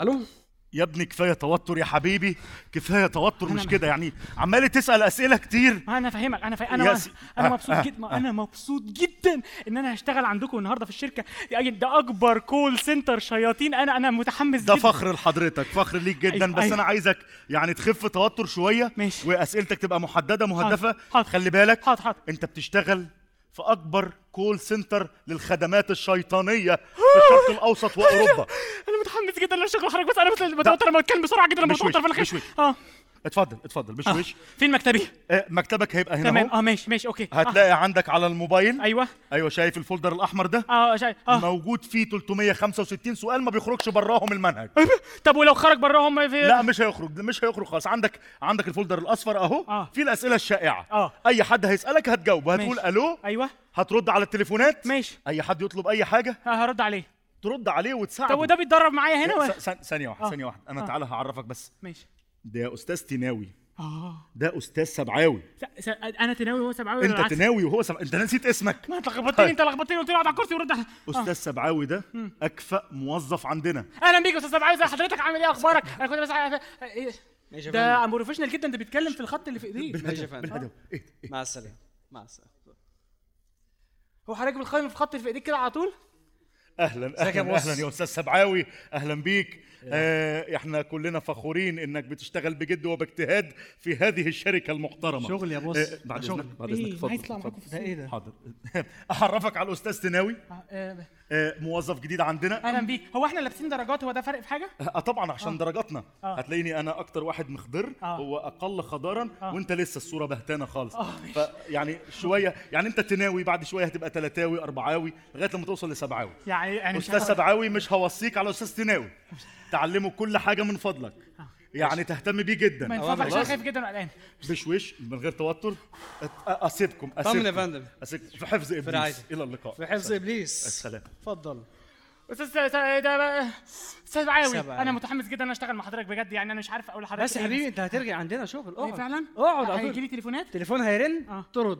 الو يا ابني كفايه توتر يا حبيبي كفايه توتر أنا مش م- كده يعني عمال تسال اسئله كتير انا فاهمك انا فاهم يا انا سي- انا آه، مبسوط آه، جدا انا مبسوط جدا ان انا هشتغل عندكم النهارده في الشركه يعني ده اكبر كول سنتر شياطين انا انا متحمس ده جدا فخر لحضرتك فخر ليك جدا أيوة، بس أيوة. انا عايزك يعني تخف توتر شويه ماشي. واسئلتك تبقى محدده مهدفه حاضر. خلي بالك حاضر حاضر انت بتشتغل في اكبر كول سنتر للخدمات الشيطانيه في الشرق الاوسط واوروبا انا متحمس جدا للشغل حضرتك بس انا بس بتوتر لما بتكلم بسرعه جدا لما مش بتوتر وش، فانا مش خايف. وش. اه اتفضل اتفضل مش آه. وش فين مكتبي آه، مكتبك هيبقى هنا تمام اهو اه ماشي ماشي اوكي آه. هتلاقي عندك على الموبايل ايوه ايوه شايف الفولدر الاحمر ده اه شايف اه موجود فيه 365 سؤال ما بيخرجش براهم المنهج طب ولو خرج براهم في لا مش هيخرج مش هيخرج خالص عندك عندك الفولدر الاصفر اهو آه. فيه الاسئله الشائعه آه. اي حد هيسالك هتجاوب هتقول ماشي. الو ايوه هترد على التليفونات ماشي اي حد يطلب اي حاجه آه هرد عليه ترد عليه وتساعده طب وده بيتدرب معايا هنا ولا س- س- ثانيه واحده آه. ثانيه واحده انا آه. تعالى هعرفك بس ماشي ده يا استاذ تناوي اه ده استاذ سبعاوي س... س... انا تناوي وهو سبعاوي ولا انت العكس؟ تناوي وهو سبع... انت نسيت اسمك ما انت لخبطتني انت لخبطتني قلت لي اقعد على الكرسي ورد على استاذ سبعاوي ده اكفأ موظف عندنا اهلا بيك يا استاذ سبعاوي ازي حضرتك عامل ايه اخبارك انا كنت بس عارف- إيه؟ ماشي يا ده فندم بروفيشنال جدا ده بيتكلم في الخط اللي في ايديه ماشي يا فندم بالهدف ايه إيه؟ مع السلامه مع السلامه هو حضرتك بتقيم في الخط اللي في ايديك كده على طول اهلا ازيك يا اهلا بوس؟ اهلا يا استاذ سبعاوي اهلا بيك آه احنا كلنا فخورين انك بتشتغل بجد وباجتهاد في هذه الشركه المحترمه شغل يا بوس آه بعد شغل. اذنك بعد إيه، اذنك اتفضل عايز يطلع اتفضل. معاكم في ده ايه ده حاضر اعرفك على الاستاذ تناوي آه، آه، آه موظف جديد عندنا اهلا بيك هو احنا لابسين درجات هو ده فرق في حاجه آه طبعا عشان درجاتنا آه. هتلاقيني انا اكتر واحد مخضر آه. هو اقل خضرا آه. وانت لسه الصوره بهتانه خالص آه، ماشي. فيعني شويه يعني انت تناوي بعد شويه هتبقى تلاتاوي اربعاوي لغايه لما توصل لسبعاوي يعني يعني مش استاذ عارف- سبعاوي مش هوصيك على استاذ تناوي تعلمه كل حاجه من فضلك يعني تهتم بيه من جدا فضلك عشان خلاص. خايف جدا وقلقان بشويش من غير توتر أت- أ- اسيبكم طمن اسيبكم يا فندم. أسيبكم. في حفظ ابليس رعاية. الى اللقاء في حفظ ابليس السلام اتفضل استاذ س- س- ده بقى- استاذ سبعاوي سبعاوي. انا متحمس جدا ان أنا اشتغل مع حضرتك بجد يعني انا مش عارف اقول لحضرتك بس يا إيه، حبيبي انت هترجع عندنا شغل إيه اقعد فعلا اقعد على هيجي طول لي تليفونات تليفون هيرن آه. ترد